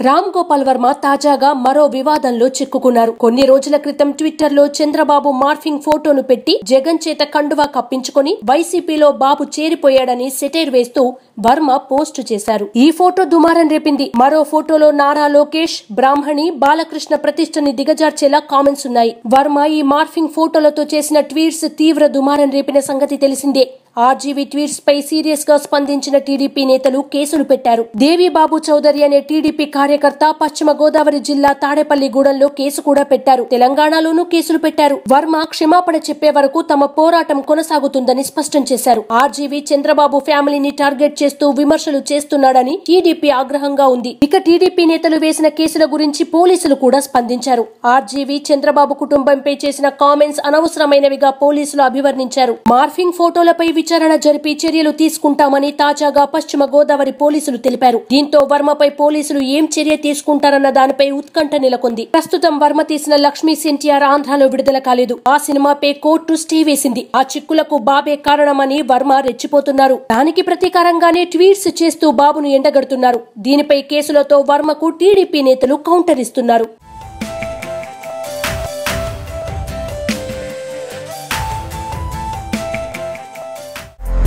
రామ్ గోపాల్ వర్మ తాజాగా మరో వివాదంలో చిక్కుకున్నారు కొన్ని రోజుల క్రితం ట్విట్టర్ లో చంద్రబాబు మార్ఫింగ్ ఫోటోను పెట్టి జగన్ చేత కండువా కప్పించుకొని వైసీపీలో బాబు చేరిపోయాడని సెటైర్ వేస్తూ వర్మ పోస్ట్ చేశారు ఈ ఫోటో దుమారం రేపింది మరో ఫోటోలో నారా లోకేష్ బ్రాహ్మణి బాలకృష్ణ ప్రతిష్టని దిగజార్చేలా కామెంట్స్ ఉన్నాయి వర్మ ఈ మార్ఫింగ్ ఫోటోలతో చేసిన ట్వీట్స్ తీవ్ర దుమారం రేపిన సంగతి తెలిసిందే ఆర్జీవీ ట్వీట్స్ పై సీరియస్ గా స్పందించిన టీడీపీ నేతలు కేసులు పెట్టారు దేవిబాబు చౌదరి అనే టీడీపీ కార్యకర్త పశ్చిమ గోదావరి జిల్లా తాడేపల్లిగూడెంలో కేసు కూడా పెట్టారు తెలంగాణలోనూ కేసులు పెట్టారు వర్మ క్షమాపణ చెప్పే వరకు తమ పోరాటం కొనసాగుతుందని స్పష్టం చేశారు ఆర్జీవీ చంద్రబాబు ఫ్యామిలీని టార్గెట్ చేస్తూ విమర్శలు చేస్తున్నాడని టీడీపీ ఆగ్రహంగా ఉంది ఇక టీడీపీ నేతలు వేసిన కేసుల గురించి పోలీసులు కూడా స్పందించారు ఆర్జీవీ చంద్రబాబు కుటుంబంపై చేసిన కామెంట్స్ అనవసరమైనవిగా పోలీసులు అభివర్ణించారు మార్ఫింగ్ ఫోటోలపై విచారణ జరిపి చర్యలు తీసుకుంటామని తాజాగా పశ్చిమ గోదావరి పోలీసులు తెలిపారు దీంతో వర్మపై పోలీసులు ఏం చర్య తీసుకుంటారన్న దానిపై ఉత్కంఠ నెలకొంది ప్రస్తుతం వర్మ తీసిన లక్ష్మీ సెన్టీఆర్ ఆంధ్రాలో విడుదల కాలేదు ఆ సినిమాపై కోర్టు స్టే వేసింది ఆ చిక్కులకు బాబే కారణమని వర్మ రెచ్చిపోతున్నారు దానికి ప్రతీకారంగానే ట్వీట్స్ చేస్తూ బాబును ఎండగడుతున్నారు దీనిపై కేసులతో వర్మకు టీడీపీ నేతలు కౌంటర్ ఇస్తున్నారు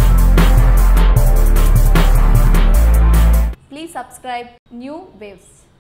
Please subscribe New Waves.